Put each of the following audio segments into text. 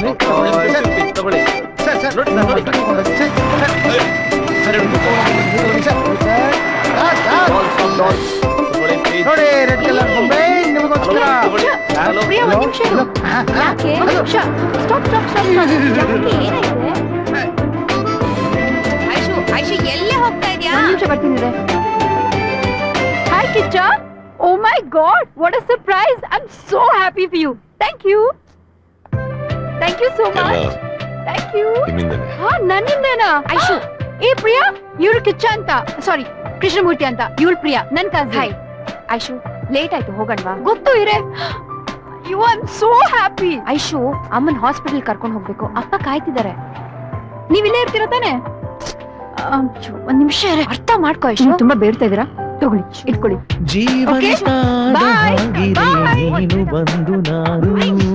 ತಗೊಳ್ಳಿ sir sir ನೋಡಿ sir, ನೋಡಿ ಸರ್. ತಗೊಳ್ಳಿ, please. ನೋಡಿ ರೆಡ್ ಕಲರ್ ಬೊಂಬೆ ನಿಮಗೋಸ್ಕರ ತಗೊಳ್ಳಿ. ಹಲೋ. ಪ್ರಿಯಾ ಒಂದ್ ನಿಮಿಷ ಇರು ಯಾಕೆ ಒಂದ್ ನಿಮಿಷ ಸ್ಟಾಪ್ ಸ್ಟಾಪ್ ಸ್ಟಾಪ್ ಯಾಕೆ ಏನಾಗಿದೆ ಐಶು ಐಶು ಎಲ್ಲೇ ಹೋಗ್ತಾ ಇದೀಯಾ ಒಂದ್ ನಿಮಿಷ ಬರ್ತೀನಿ ಇದೆ hi Kichcha oh my god what a surprise I am so happy for you thank you thank you so much thank you ನಿಮ್ಮಿಂದನೇ ಹಾ ನನ್ನಿಂದೇನಾ ಐಶು ಏ ಪ್ರಿಯಾ ಇವ್ರು ಕಿಚ್ಚ ಅಂತ ಸಾರಿ ಕೃಷ್ಣಮೂರ್ತಿ ಅಂತ ಇವಳು ಪ್ರಿಯಾ ನನ್ ಕಸಿನ್ ಹಾಯ್ ಐಶು ಲೇಟ್ ಆಯ್ತು ಹೋಗಣ್ವಾ ಗೊತ್ತು ಇರೇ you am so happy Aishu ಅಮ್ಮನ್ ಹಾಸ್ಪಿಟಲ್ ಕರ್ಕೊಂಡು ಹೋಗ್ಬೇಕು ಅಪ್ಪ ಕಾಯ್ತಿದ್ದಾರೆ ನೀವ್ ಇಲ್ಲೇ ಇರ್ತೀರಾ ತಾನೆ ಅಯ್ಯೋ, ಒಂದ್ ನಿಮಿಷ ಇರೆ ಅರ್ಥ ಮಾಡ್ಕೋ ಐಶು ತುಂಬಾ ಬೇಡ್ತಾ ಇದೀರಾ ತಗೊಳ್ಳಿ ಇಟ್ಕೊಳ್ಳಿ ಜೀವನದ Bye. ಹಾಗಿದೆ Bye. ನೀನು ಬಂದು ನಾನು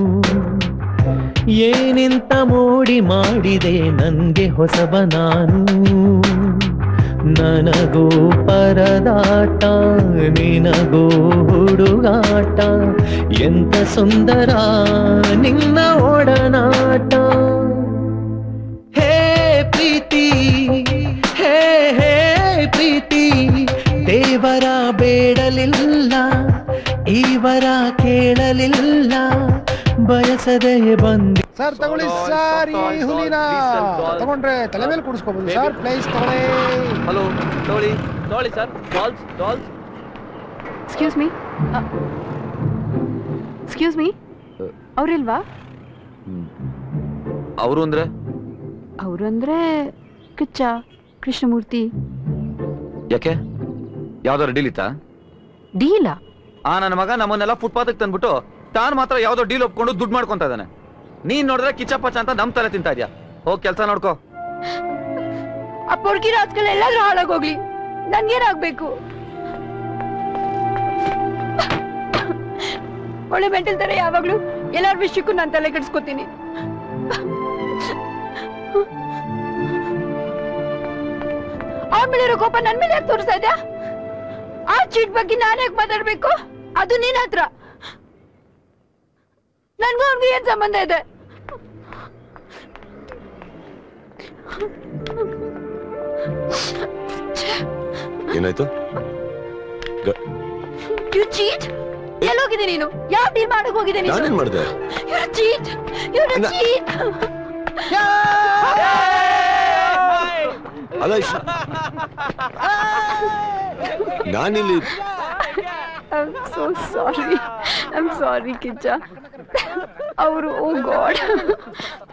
ಏನೆಂತ ಮೋಡಿ ಮಾಡಿದೆ ನನ್ಗೆ ಹೊಸಬ ನಾನು ನನಗೂ ಪರದಾಟ ನಿನಗೂ ಹುಡುಗಾಟ ಎಂತ ಸುಂದರ ನಿನ್ನ ಒಡನಾಟ ಹೇ ಪ್ರೀತಿ ಹೇ ಹೇ ಪ್ರೀತಿ ದೇವರ ಬೇಡಲಿಲ್ಲ ಈವರ ಕೇಳಲಿಲ್ಲ ಬಯಸದೆ ಬಂದಿ ಸರ್ ತಗೊಳ್ಳಿ ಸರ್ ಈ ಹುಲಿನ ತಗೊಂಡ್ರೆ ತಲೆ ಮೇಲೆ ಕೂಡಿಸ್ಕೋಬಹುದು ಸರ್ ಪ್ಲೇಸ್ ತಗೊಳ್ಳಿ ಹಲೋ ತಗೊಳ್ಳಿ ತಗೊಳ್ಳಿ sir dolls dolls excuse me excuse me ಅವ್ರಿಲ್ವಾ ಅವರು ಅಂದ್ರೆ ಅವ್ರು ಅಂದ್ರೆ ಕಿಚ್ಚ ಕೃಷ್ಣಮೂರ್ತಿ ಯಾಕೆ ಯಾವ್ದಾರು ಡೀಲ್ ಇತ್ತಾ ಡೀಲಾ ಆ ನನ್ನ ಮಗ ನಮ್ಮನ್ನೆಲ್ಲ ಫುಟ್ಪಾತ್ ತಂದ್ಬಿಟ್ಟು ತಾನ್ ಮಾತ್ರ ಯಾವ್ದೋ ಡೀಲ್ ಒಪ್ಕೊಂಡು ದುಡ್ಡು ಮಾಡ್ಕೊಂತ ಇದ್ದಾನೆ ನೀನ್ ನೋಡಿದ್ರೆ ಕಿಚ್ಚಪ್ಪಚ್ಚ ಅಂತ ನಮ್ ತಲೆ ತಿಂತಾ ಇದ್ಯಾ ಹೋಗ್ ಕೆಲ್ಸ ನೋಡ್ಕೋ ಆ ಪೊರ್ಕಿ ರಾಜ್ಗಳು ಎಲ್ಲಾದ್ರೂ ಹಾಳಾಗೋಗ್ಲಿ ನನ್ಗೇನಾಗ್ಬೇಕು ಒಳ್ಳೆ ಮೆಂಟಲ್ ತರ ಯಾವಾಗ್ಲೂ ಎಲ್ಲಾರ ವಿಷಯಕ್ಕೂ ನಾನು ತಲೆ ಕೆಡ್ಸ್ಕೊತೀನಿ ಅವನ ಮೇಲೆ ಇರೋ ಕೋಪ ನನ್ ಮೇಲೆ ಯಾಕೆ ತೋರಿಸ್ತಾ ಇದ್ಯಾ ಆ ಚೀಟ್ ಬಗ್ಗೆ ನಾನು ಯಾಕೆ ಮಾತಾಡ್ಬೇಕು ಅದು ನಿನ್ ಹತ್ರ ನನ್ಗೂ ಅವ್ನಿಗೂ ಏನ್ ಸಂಬಂಧ ಇದೆ ಏನಾಯ್ತು ಯು ಚೀಟ್ ಎಲ್ಲೋಗಿದೆ ನೀನು ಯಾವ ಡೀಲ್ ಮಾಡಕ್ ಹೋಗಿದೆ ನೀನು ನಾನೇನ್ ಮಾಡ್ದೆ You're a cheat. You're a ಅಣ್ಣ. cheat. ಅಲ್ಲ ಇಶ್- ನಾನಿಲ್ಲಿ I'm so sorry. I'm sorry, Kichcha ಅವರು ಓ ಗಾಡ್